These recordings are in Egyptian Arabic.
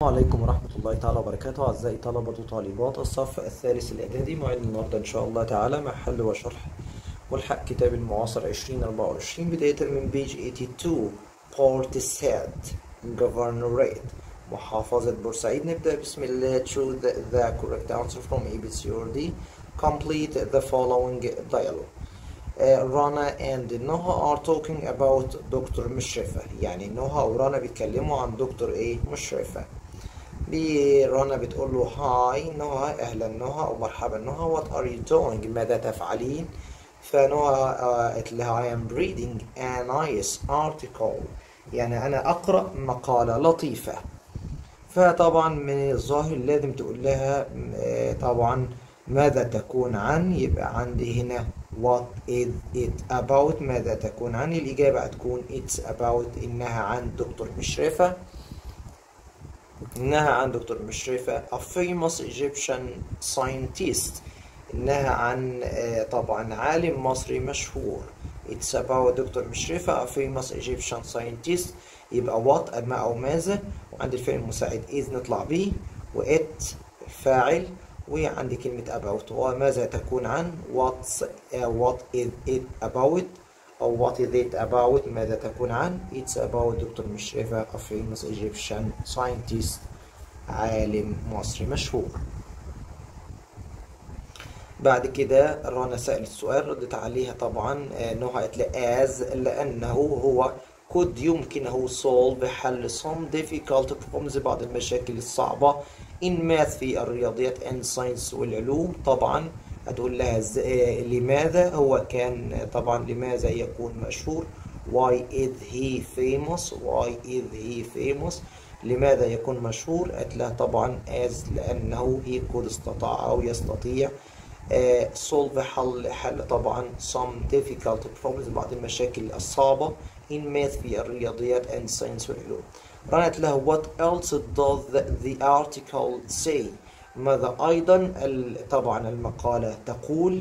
عليكم ورحمة الله تعالى وبركاته أعزائي طلبة وطالبات الصف الثالث الإعدادي موعد النهاردة إن شاء الله تعالى مع حل وشرح ملحق كتاب المعاصر 2024 بداية من بيج 82 بورت ساد Governorate محافظة بورسعيد نبدأ بسم الله choose the, the correct answer from A, B, C or D complete the following dialogue uh, Rana and Noha are talking about دكتور مشرفة يعني نوها ورانا بيتكلموا عن دكتور ايه مشرفة بي رنا بتقول له هاي نوها اهلا نوها او مرحبا نوها وات ار يو doing ماذا تفعلين فنوها قالت لها I am reading a nice article يعني انا اقرا مقالة لطيفة فطبعا من الظاهر لازم تقول لها آه، طبعا ماذا تكون عن يبقى عندي هنا what is it about ماذا تكون عن الإجابة هتكون it's about إنها عن دكتور مشرفة إنها عن دكتور مشرفة a famous Egyptian scientist إنها عن آه، طبعا عالم مصري مشهور it's about دكتور مشرفة a famous Egyptian scientist يبقى what أما أو ماذا وعند الفعل المساعد is نطلع بيه و it الفاعل وعندي كلمة about وماذا تكون عن what's uh, what is it about أو what is it about ماذا تكون عن it's about دكتور مشرفة a famous Egyptian scientist عالم مصري مشهور بعد كده رنا سألت سؤال ردت عليها طبعا آه، نوها قالت لي as لأنه هو could يمكنه solve حل some difficult problems بعض المشاكل الصعبة in math في الرياضيات and science والعلوم طبعا هتقول لها إز- آه، لماذا هو كان آه، طبعا لماذا يكون مشهور why is he famous why is he famous لماذا يكون مشهور قالت لها طبعا as لأنه he could استطاع أو يستطيع آه، solve حل حل طبعا some difficult problems بعض المشاكل الصعبة in math في الرياضيات and science والعلوم رأت له what else does the, the article say ماذا أيضا ال- طبعا المقالة تقول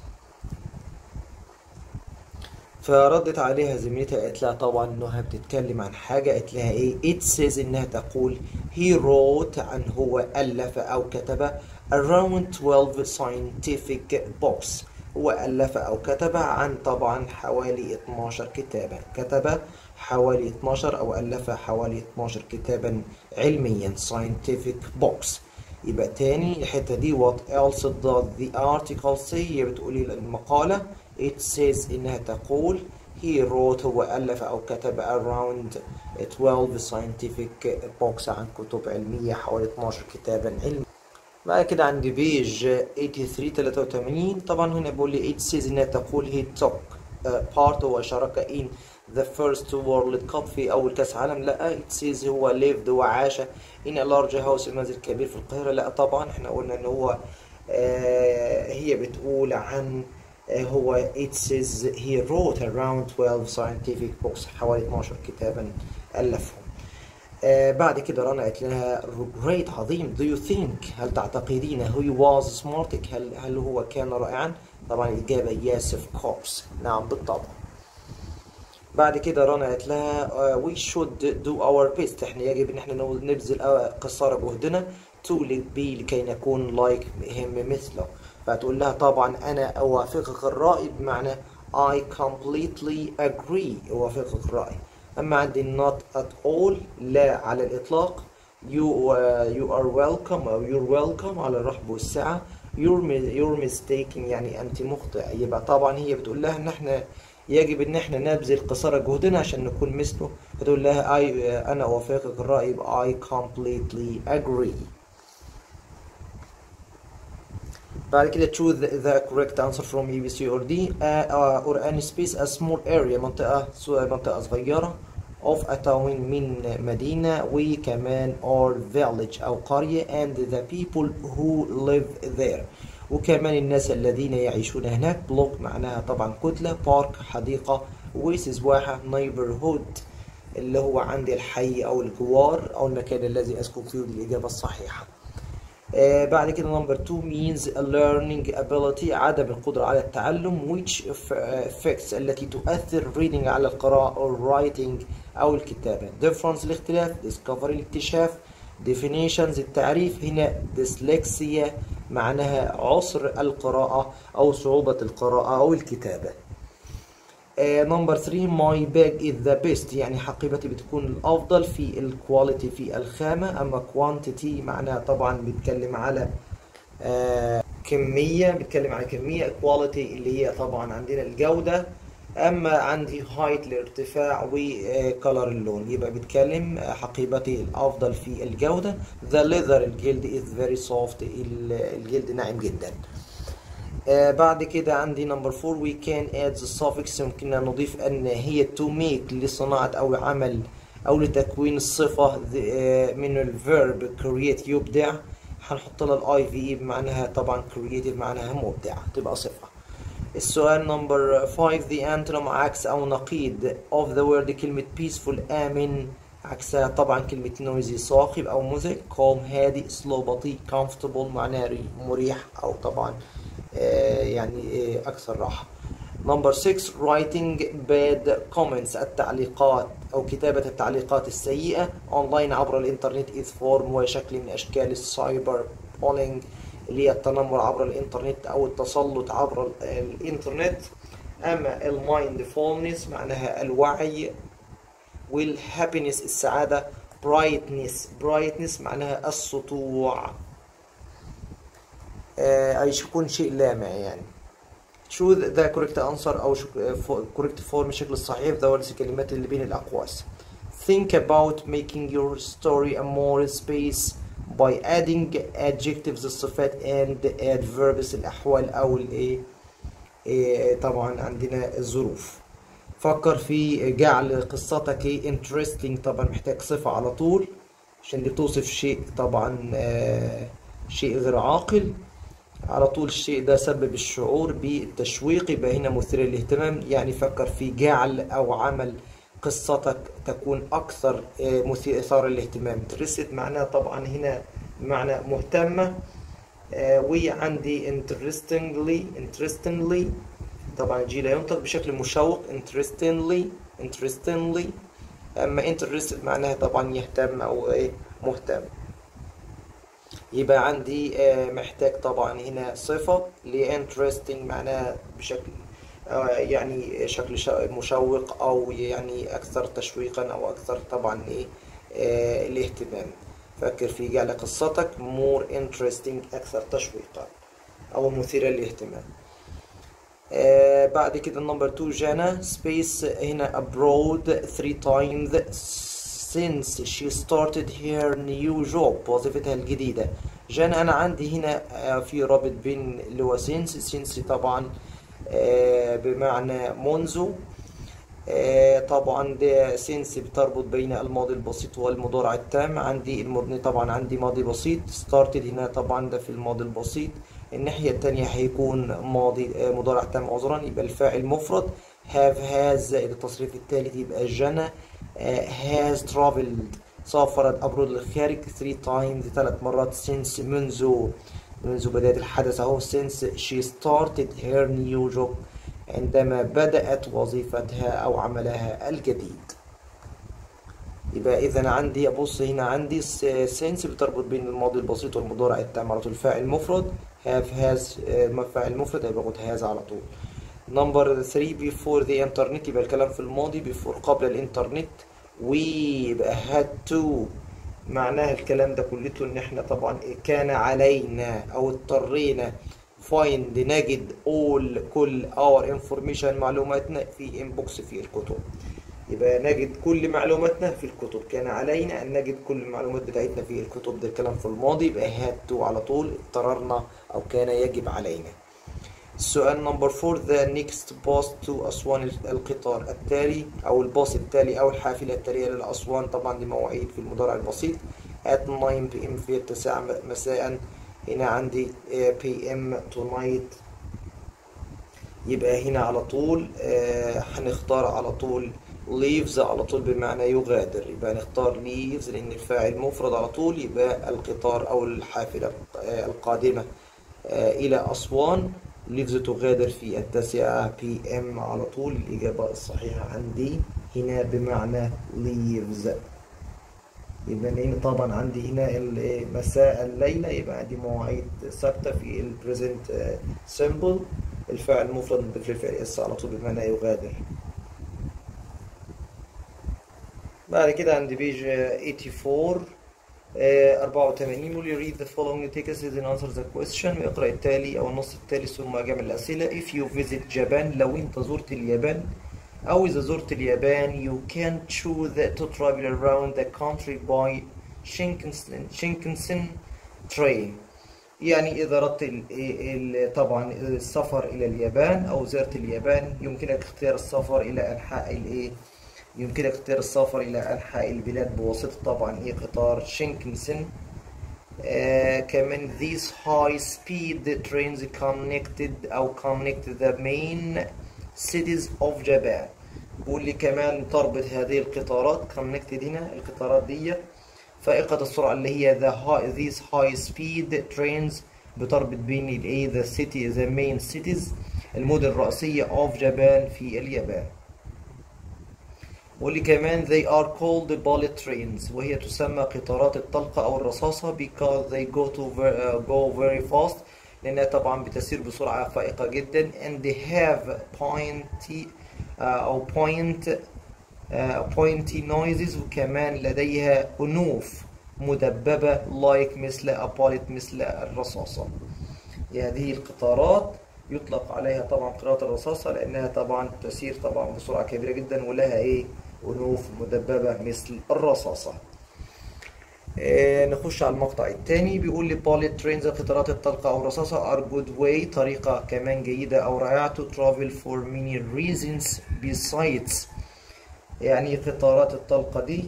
فردت عليها زميلتها قالت لها طبعا انها بتتكلم عن حاجه قالت لها ايه it says انها تقول he wrote عن هو الف او كتب around 12 scientific books هو الف او كتب عن طبعا حوالي 12 كتابا كتب حوالي 12 او الف حوالي 12 كتابا علميا scientific books يبقى تاني الحتة دي what else does the article say هي بتقولي المقالة it says إنها تقول he wrote هو ألف أو كتب around 12 scientific books عن كتب علمية حوالي 12 كتابا علميا بعد كده عندي بيج 83 83 طبعا هنا بيقول لي it says إنها تقول he took uh, part هو شارك in the first world cup في أول كأس عالم لا it says هو lived وعاش in a large house منزل كبير في القاهرة لا طبعا احنا قلنا إن هو آه هي بتقول عن آه هو it says he wrote around 12 scientific books حوالي 12 كتابا ألفهم آه بعد كده رنا قالت لها great عظيم do you think هل تعتقدين he was smart هل هل هو كان رائعا طبعا الإجابة yes of course نعم بالطبع بعد كده رنا قالت لها uh, we should do our best احنا يجب ان احنا نو- نبذل أ- قصارى جهدنا to be لكي نكون like him مثله فتقول لها طبعا انا اوافقك الرأي بمعنى I completely agree اوافقك الرأي اما عندي not at all لا على الاطلاق you uh, you are welcome او you're welcome على الرحب والسعة you're mi- you're mistaken يعني انت مخطئ يبقى طبعا هي بتقول لها ان احنا يجب ان احنا نبذل قصارى جهدنا عشان نكون مثله فتقول لها I انا اوافقك الرأي يبقى I completely agree بعد كده choose the, the correct answer from A, B, C or D uh, uh, or any space a small area منطقة منطقة صغيرة of a town من مدينة وكمان or village أو قرية and the people who live there وكمان الناس الذين يعيشون هناك block معناها طبعا كتلة park حديقة oasis واحة neighborhood اللي هو عند الحي أو الجوار أو المكان الذي أسكن فيه دي الإجابة الصحيحة آه، بعد كده نمبر 2 means a learning ability عدم القدرة على التعلم which aff- affects التي تؤثر reading على القراءة or writing أو الكتابة difference الاختلاف discovery الاكتشاف definitions التعريف هنا dyslexia معناها عسر القراءة أو صعوبة القراءة أو الكتابة نمبر 3 ماي باج از ذا بيست يعني حقيبتي بتكون الافضل في الكواليتي في الخامه اما كوانتيتي معناها طبعا بيتكلم على آه كميه بيتكلم على كميه كواليتي اللي هي طبعا عندنا الجوده اما عندي هايت الارتفاع وكلر اللون يبقى بيتكلم حقيبتي الافضل في الجوده ذا ليذر الجلد از فيري سوفت الجلد ناعم جدا آه بعد كده عندي نمبر 4 وي كان اد ذا suffix يمكننا نضيف ان هي تو ميك لصناعة او عمل او لتكوين الصفة آه من الفيرب create يبدع هنحط لها الاي في اي بمعناها طبعا creative معناها مبدع تبقى صفة السؤال نمبر 5 the antonym عكس او نقيض of the word كلمة peaceful آمن عكسها طبعا كلمة noisy صاخب او مزعج calm هادئ slow بطيء comfortable معناها مريح او طبعا يعني أكثر راحة. نمبر 6 writing bad comments التعليقات أو كتابة التعليقات السيئة أونلاين عبر الإنترنت is form وشكل من أشكال السايبر بولينج اللي هي التنمر عبر الإنترنت أو التسلط عبر الإنترنت أما المايندفولنس معناها الوعي والهابينس السعادة برايتنس برايتنس معناها السطوع أي يكون شيء لامع يعني choose the correct answer أو correct form الشكل الصحيح ذوات الكلمات اللي بين الأقواس think about making your story a more space by adding adjectives الصفات and adverbs الأحوال أو الإيه طبعا عندنا الظروف فكر في جعل قصتك interesting طبعا محتاج صفة على طول عشان دي توصف شيء طبعا آه شيء غير عاقل على طول الشيء ده سبب الشعور بالتشويق يبقى هنا مثير للاهتمام يعني فكر في جعل أو عمل قصتك تكون أكثر مثير إثارة للاهتمام ترست معناها طبعا هنا معنى مهتمة وعندي interestingly interestingly طبعا جي لا ينطق بشكل مشوق interestingly interestingly أما interested معناها طبعا يهتم أو إيه مهتم يبقى عندي محتاج طبعا هنا صفة ل interesting معناها بشكل يعني شكل مشوق أو يعني أكثر تشويقا أو أكثر طبعا إيه الاهتمام فكر في جعل قصتك more interesting أكثر تشويقا أو مثيرة للاهتمام بعد كده نمبر 2 جانا سبيس هنا abroad three times since she started her new job وظيفتها الجديدة جانا أنا عندي هنا في رابط بين اللي هو since since طبعا بمعنى منذ طبعا ده since بتربط بين الماضي البسيط والمضارع التام عندي المبني طبعا عندي ماضي بسيط started هنا طبعا ده في الماضي البسيط الناحية التانية هيكون ماضي مضارع تام عذرا يبقى الفاعل مفرد have has التصريف الثالث يبقى جنى has traveled سافرت أبرد للخارج three times ثلاث مرات since منذ منذ بداية الحدث أهو since she started her new job عندما بدأت وظيفتها أو عملها الجديد يبقى إذا عندي أبص هنا عندي since بتربط بين الماضي البسيط والمضارع التام على طول الفاعل مفرد have has فاعل مفرد هيبقى باخد has على طول نمبر 3 before the internet يبقى الكلام في الماضي before قبل الانترنت ويبقى had to معناها الكلام ده كلته ان احنا طبعا كان علينا او اضطرينا find نجد all كل our information معلوماتنا في inbox في الكتب يبقى نجد كل معلوماتنا في الكتب كان علينا ان نجد كل المعلومات بتاعتنا في الكتب ده الكلام في الماضي يبقى had to على طول اضطررنا او كان يجب علينا السؤال نمبر 4 the next bus to أسوان القطار التالي أو الباص التالي أو الحافلة التالية للأسوان طبعا دي مواعيد في المضارع البسيط at 9 pm في التاسعة مساء هنا عندي pm tonight يبقى هنا على طول هنختار على طول leaves على طول بمعنى يغادر يبقى نختار leaves لأن الفاعل مفرد على طول يبقى القطار أو الحافلة القادمة إلى أسوان leaves تغادر في التاسعة بي ام على طول الإجابة الصحيحة عندي هنا بمعنى leaves يبقى لان طبعا عندي هنا ال- مساء الليلة يبقى عندي مواعيد ثابتة في البريزنت سيمبل الفعل المفرد نضيف له الفعل اس على طول بمعنى يغادر بعد كده عند بيج 84 آه، 84 will you read the following text and answer the question ويقرأ التالي أو النص التالي ثم أجمع الأسئلة if you visit Japan لو أنت زرت اليابان أو إذا زرت اليابان you can choose to travel around the country by Shinkansen Shinkansen train يعني إذا أردت ال- ال- طبعا السفر إلى اليابان أو زرت اليابان يمكنك اختيار السفر إلى أنحاء الإيه يمكنك اختيار السفر إلى أنحاء البلاد بواسطة طبعا إيه قطار شينكنسن آه كمان these high speed trains connected أو connect the main cities of Japan بيقول لي كمان تربط هذه القطارات connected هنا القطارات دي فائقة السرعة اللي هي the high, these high speed trains بتربط بين الايه the city the main cities المدن الرئيسية of Japan في اليابان واللي كمان they are called bullet trains وهي تسمى قطارات الطلقة أو الرصاصة because they go to ver, uh, go very fast لأنها طبعا بتسير بسرعة فائقة جدا and they have pointy uh, أو point uh, pointy noises وكمان لديها أنوف مدببة like مثل a bullet مثل الرصاصة هذه القطارات يطلق عليها طبعا قطارات الرصاصة لأنها طبعا تسير طبعا بسرعة كبيرة جدا ولها إيه أنوف مدببة مثل الرصاصة آه نخش على المقطع الثاني بيقول لي bullet trains قطارات الطلقة أو الرصاصة are good way طريقة كمان جيدة أو رائعة to travel for many reasons besides يعني قطارات الطلقة دي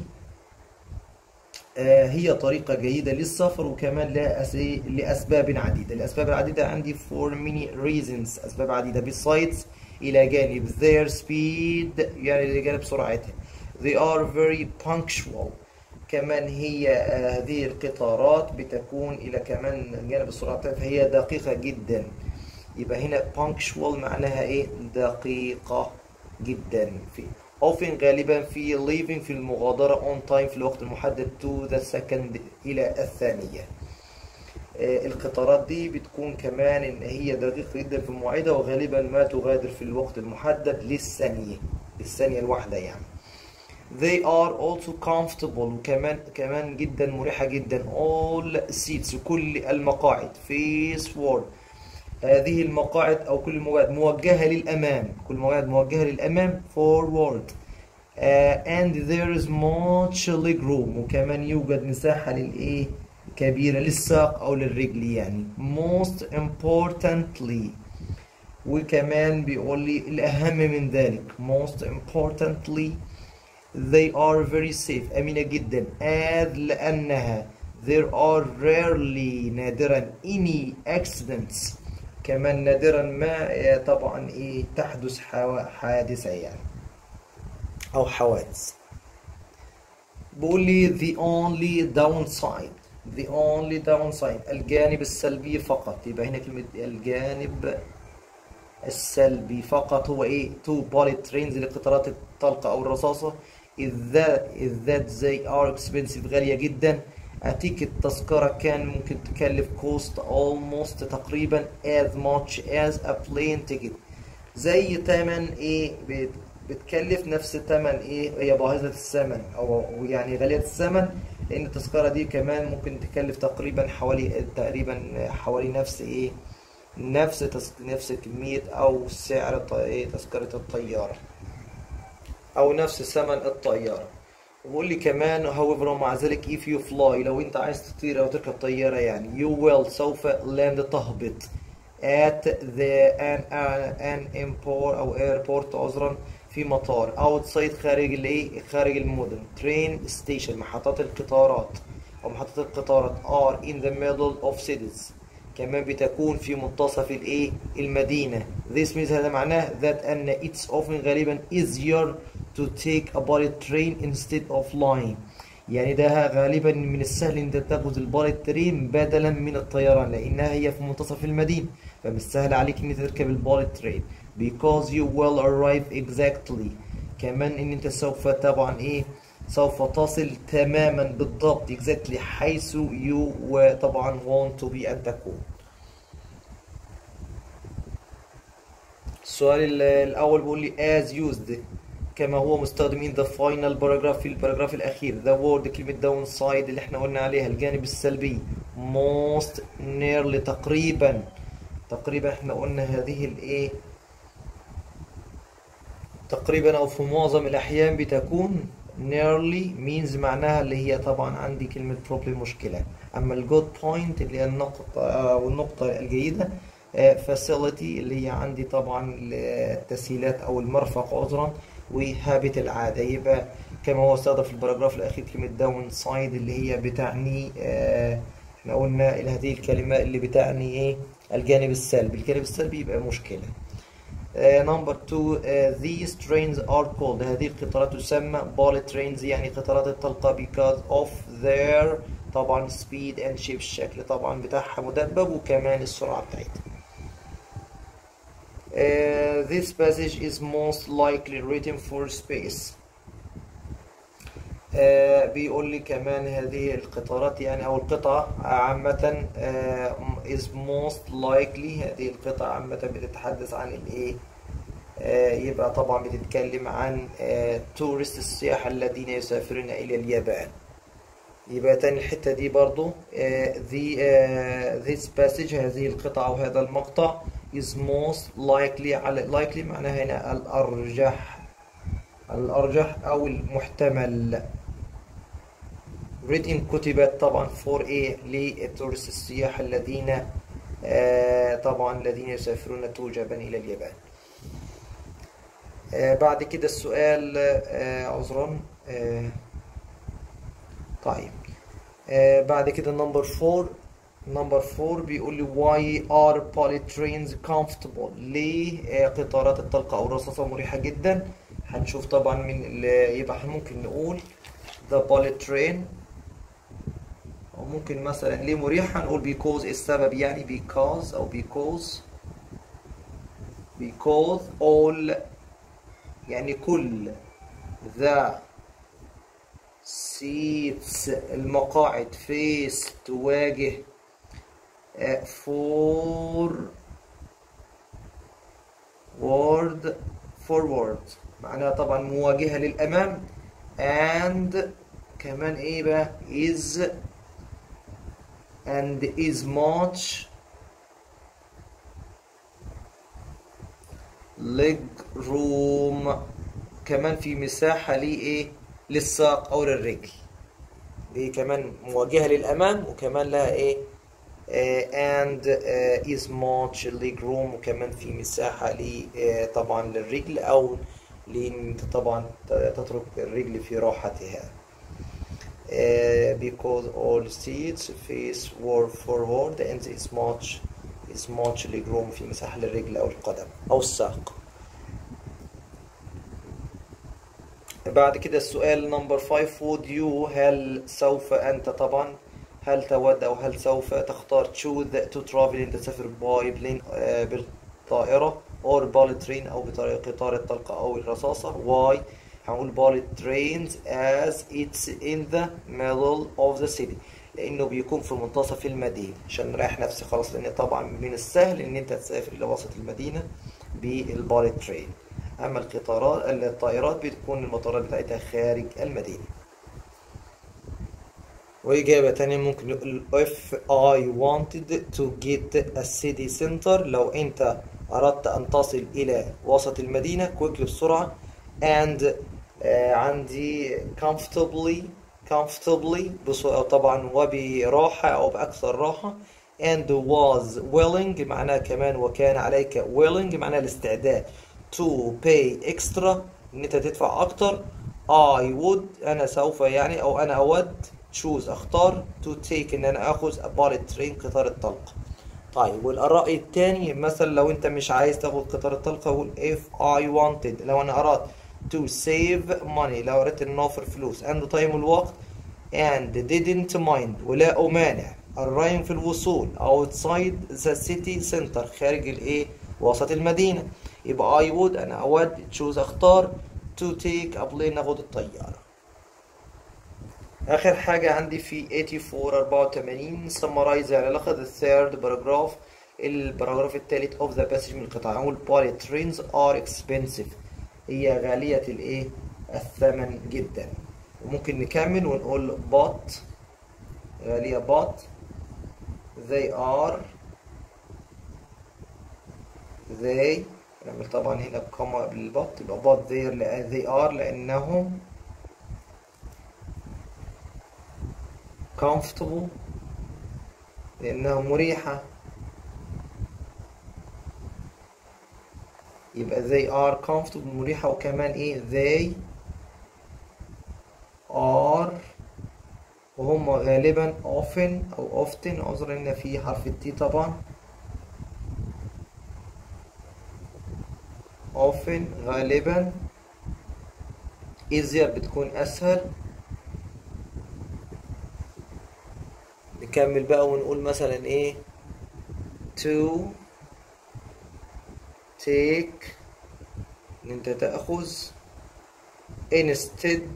آه هي طريقة جيدة للسفر وكمان لها أس- لأسباب عديدة الأسباب العديدة عندي for many reasons أسباب عديدة besides إلى جانب their speed يعني إلى جانب سرعتها they are very punctual كمان هي آه، هذه القطارات بتكون إلى كمان جانب السرعة بتاعتها فهي دقيقة جدا يبقى هنا punctual معناها إيه دقيقة جدا في often غالبا في leaving في المغادرة on time في الوقت المحدد to the second إلى الثانية آه، القطارات دي بتكون كمان ان هي دقيقة جدا في مواعيدها وغالبا ما تغادر في الوقت المحدد للثانية للثانية الواحدة يعني they are also comfortable وكمان كمان جدا مريحة جدا all seats كل المقاعد faceward هذه المقاعد او كل المقاعد موجهة للامام كل المقاعد موجهة للامام forward uh, and there is much leg room وكمان يوجد مساحة للايه كبيرة للساق او للرجل يعني most importantly وكمان بيقول لي الأهم من ذلك most importantly they are very safe أمينة جدا as لأنها there are rarely نادرا any accidents كمان نادرا ما آه، طبعا ايه تحدث حوا- حادثة يعني أو حوادث بقول لي the only downside the only downside الجانب السلبي فقط يبقى هنا كلمة الجانب السلبي فقط هو ايه تو bullet trains لقطارات الطلقة او الرصاصة is that is that they are expensive غالية جدا أتيك التذكرة كان ممكن تكلف cost almost تقريبا as much as a plane ticket زي تمن ايه بت- بتكلف نفس تمن ايه هي باهظة الثمن او أو يعني غالية الثمن لان التذكرة دي كمان ممكن تكلف تقريبا حوالي تقريبا حوالي نفس ايه نفس تس... نفس كمية أو سعر الط- إيه تذكرة الطيارة أو نفس ثمن الطيارة وبقول لي كمان however مع ذلك if you fly لو أنت عايز تطير أو تركب طيارة يعني you will سوف land تهبط at the an an, an airport أو airport عذرا في مطار outside خارج الايه خارج المدن train station محطات القطارات أو محطات القطارات are in the middle of cities كمان بتكون في منتصف الايه المدينة this means هذا معناه that أن it's often غالبا easier to take a bullet train instead of flying يعني ده غالبا من السهل ان انت تاخد البالت ترين بدلا من الطيران لانها هي في منتصف المدينة فمش سهل عليك ان انت تركب البالت ترين because you will arrive exactly كمان ان انت سوف طبعا ايه سوف تصل تماما بالضبط exactly حيث you وطبعا want to be أن تكون السؤال الأول بيقول لي as used كما هو مستخدم in the final paragraph في الباراجراف الأخير the word كلمة downside اللي احنا قلنا عليها الجانب السلبي most nearly تقريبا تقريبا احنا قلنا هذه الايه تقريبا او في معظم الاحيان بتكون nearly means معناها اللي هي طبعا عندي كلمة problem مشكلة اما الجود بوينت اللي هي النقطة او النقطة الجيدة facility اللي هي عندي طبعا التسهيلات او المرفق عذرا وهابت العادة يبقى كما هو استخدم في الباراجراف الأخير كلمة داون سايد اللي هي بتعني آه احنا قلنا هذه الكلمة اللي بتعني ايه الجانب السلبي الجانب السلبي يبقى مشكلة نمبر 2 these trains are called هذه القطارات تسمى bullet trains يعني قطارات الطلقة because of their طبعا speed and shape الشكل طبعا بتاعها مدبب وكمان السرعة بتاعتها Uh, this passage is most likely written for space uh, بيقول لي كمان هذه القطارات يعني او القطعة عامة uh, is most likely هذه القطعة عامة بتتحدث عن الايه uh, يبقى طبعا بتتكلم عن تورست السياح الذين يسافرون الى اليابان يبقى تاني الحتة دي برضو the, this passage هذه القطعة او هذا المقطع is most likely على likely معناها هنا الأرجح الأرجح أو المحتمل written كتبت طبعا for A للتورست السياح الذين آه طبعا الذين يسافرون توجبا إلى اليابان آه بعد كده السؤال آه عذرا آه طيب آه بعد كده نمبر 4 نمبر 4 بيقول لي why are bullet trains comfortable ليه قطارات الطلقة أو الرصاصة مريحة جدا هنشوف طبعا من يبقى ممكن نقول the bullet train أو ممكن مثلا ليه مريحة نقول because السبب يعني because أو because because all يعني كل the seats المقاعد face تواجه forward forward معناها طبعا مواجهة للأمام and كمان ايه بقى is and is much leg room كمان في مساحة لإيه للساق أو للرجل دي كمان مواجهة للأمام وكمان لها إيه Uh, and uh, is much leg room وكمان في مساحة ل uh, طبعا للرجل أو لأن طبعا تترك الرجل في راحتها because all seats face forward and is much is much leg room في مساحة للرجل أو القدم أو الساق بعد كده السؤال نمبر 5 would you هل سوف أنت طبعا هل تود أو هل سوف تختار choose to travel أن تسافر باي بلين بالطائرة or bullet train أو بقطار الطلقة أو الرصاصة why هنقول bullet trains as it's in the middle of the city لأنه بيكون في منتصف المدينة عشان نريح نفسي خلاص لأن طبعا من السهل إن أنت تسافر إلى وسط المدينة بالبالت ترين أما القطارات الطائرات بتكون المطارات بتاعتها خارج المدينة وإجابة تانية ممكن نقول if I wanted to get a city center لو أنت أردت أن تصل إلى وسط المدينة كويكلي بسرعة and uh, عندي comfortably comfortably طبعا وبراحة أو بأكثر راحة and was willing معناها كمان وكان عليك willing معناها الاستعداد to pay extra إن أنت تدفع أكتر I would أنا سوف يعني أو أنا أود choose اختار to take ان انا اخذ a bullet train قطار الطلقة طيب والرأي الثاني مثلا لو انت مش عايز تاخد قطار الطلقة قول if I wanted لو انا اردت to save money لو اردت ان اوفر فلوس and time الوقت and didn't mind ولا امانع الرايم في الوصول outside the city center خارج الايه وسط المدينة يبقى I would انا اود choose اختار to take a plane اخد الطيارة آخر حاجة عندي في 84 84 summarize يعني لخص the third paragraph الباراجراف الثالث of the passage من القطاع أول bullet trains are expensive هي غالية الإيه؟ الثمن جدا وممكن نكمل ونقول but غالية but they are they نعمل طبعا هنا كما قبل البط يبقى but they لأ- they are لأنهم comfortable لأنها مريحة يبقى they are comfortable مريحة وكمان إيه they are وهم غالبا often أو often أعذر إن في حرف التي طبعا often غالبا easier بتكون أسهل نكمل بقى ونقول مثلا ايه to take ان انت تأخذ instead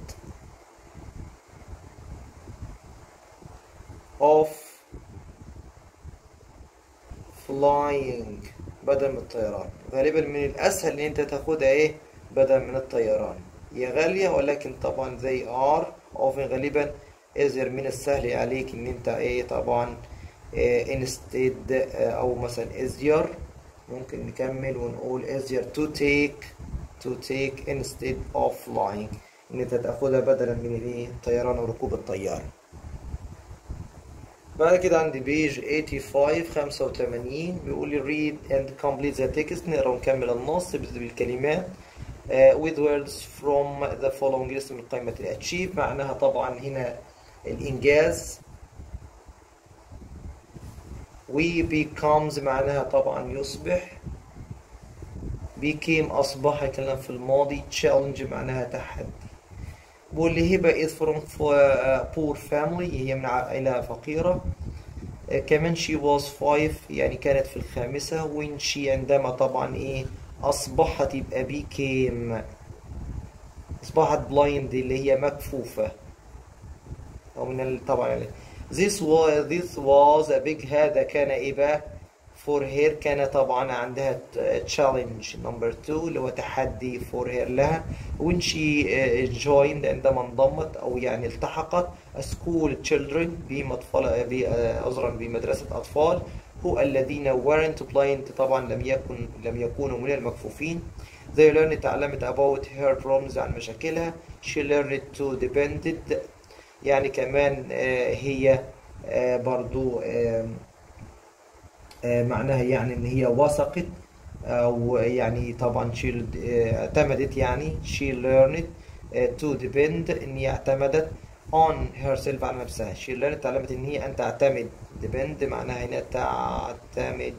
of flying بدل من الطيران غالبا من الأسهل ان انت تاخدها ايه بدل من الطيران هي غالية ولكن طبعا they are often غالبا easier من السهل عليك ان انت ايه طبعا إيه instead آه، او مثلا easier ممكن نكمل ونقول easier to take to take instead of flying ان انت تاخدها بدلا من الايه الطيران او ركوب الطيارة بعد كده عندي بيج 85 85 بيقول لي read and complete the text نقرا ونكمل النص بنبدأ بالكلمات uh, with words from the following list من قائمة achieve معناها طبعا هنا الإنجاز we becomes معناها طبعا يصبح became أصبح كلام في الماضي challenge معناها تحدي بقول لي هبة is from poor family هي من عائلة فقيرة آه، كمان she was five يعني كانت في الخامسة when she عندما طبعا ايه أصبحت يبقى became أصبحت blind اللي هي مكفوفة أو من ال- طبعا this was this was a big هذا كان إيه بقى for her كان طبعا عندها challenge number two اللي هو تحدي for her لها when she uh, joined عندما انضمت أو يعني التحقت a school children بمطفلة ب- آه، عذرا بمدرسة أطفال هو الذين weren't blind طبعا لم يكن لم يكونوا من المكفوفين they learned تعلمت about her problems عن مشاكلها she learned to depended يعني كمان آه، هي آه، برضو آم، آه، معناها يعني ان هي وثقت او يعني طبعا she آه، اعتمدت يعني she learned آه، to depend ان هي اعتمدت on herself على نفسها she learned تعلمت ان هي ان تعتمد depend معناها هنا تعتمد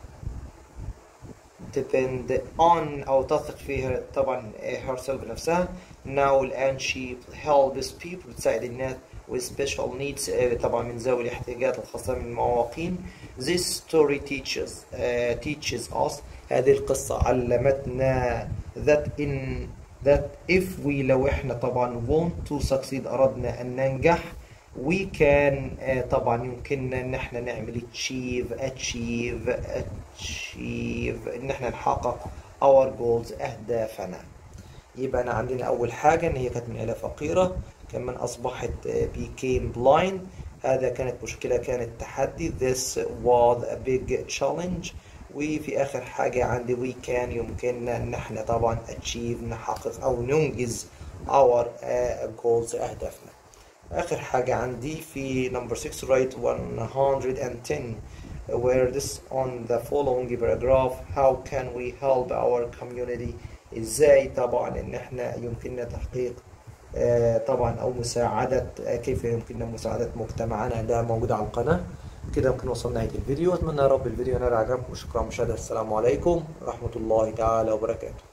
depend on او تثق فيها طبعا آه، herself نفسها now الان she helps people بتساعد الناس with special needs آه، طبعا من ذوي الاحتياجات الخاصة من المعاقين this story teaches uh, teaches us هذه القصة علمتنا that in that if we لو احنا طبعا want to succeed أردنا أن ننجح we can uh, طبعا يمكننا ان احنا نعمل achieve achieve achieve ان احنا نحقق our goals أهدافنا يبقى أنا عندنا أول حاجة إن هي كانت من عيلة فقيرة كمان أصبحت آه، became blind هذا كانت مشكلة كانت تحدي this was a big challenge وفي آخر حاجة عندي we can يمكننا إن احنا طبعا achieve نحقق أو ننجز our آه، goals أهدافنا آخر حاجة عندي في number 6 write 110 words on the following paragraph how can we help our community ازاي طبعا ان احنا يمكننا تحقيق آه، طبعا او مساعدة آه، كيف يمكننا مساعدة مجتمعنا ده موجود على القناة كده يمكن وصلنا نهاية الفيديو اتمنى يا رب الفيديو ينال اعجابكم شكرا مشاهدة السلام عليكم ورحمة الله تعالى وبركاته